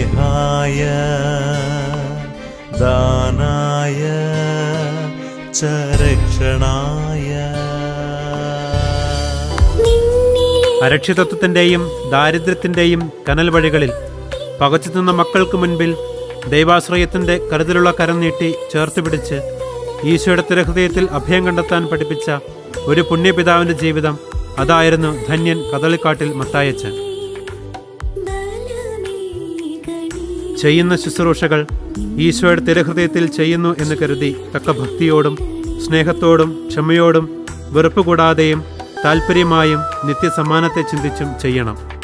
സ്നേഹായ ദാനായ ച രക്ഷണായ അരക്ഷിതത്വത്തിന്റെയും ദാരിദ്ര്യത്തിന്റെയും കനൽ വഴികളിൽ പകച്ചുനിന്ന മക്കൾക്ക് മുൻപിൽ ദൈവാശ്രയത്തിന്റെ കരുതലുള്ള കരം നീട്ടി ചേർത്ത് പിടിച്ച് ഈശോയുടെ തിരഹൃദയത്തിൽ അഭയം കണ്ടെത്താൻ പഠിപ്പിച്ച ഒരു പുണ്യപിതാവിന്റെ ജീവിതം അതായിരുന്നു ധന്യൻ കദളിക്കാട്ടിൽ മത്തായച്ചൻ ചെയ്യുന്ന ശുശ്രൂഷകൾ ഈശോയുടെ തിരഹൃദയത്തിൽ ചെയ്യുന്നു എന്ന് കരുതി തക്ക ഭക്തിയോടും സ്നേഹത്തോടും ക്ഷമയോടും വെറുപ്പ് കൂടാതെയും താല്പര്യമായും നിത്യസമ്മാനത്തെ ചിന്തിച്ചും ചെയ്യണം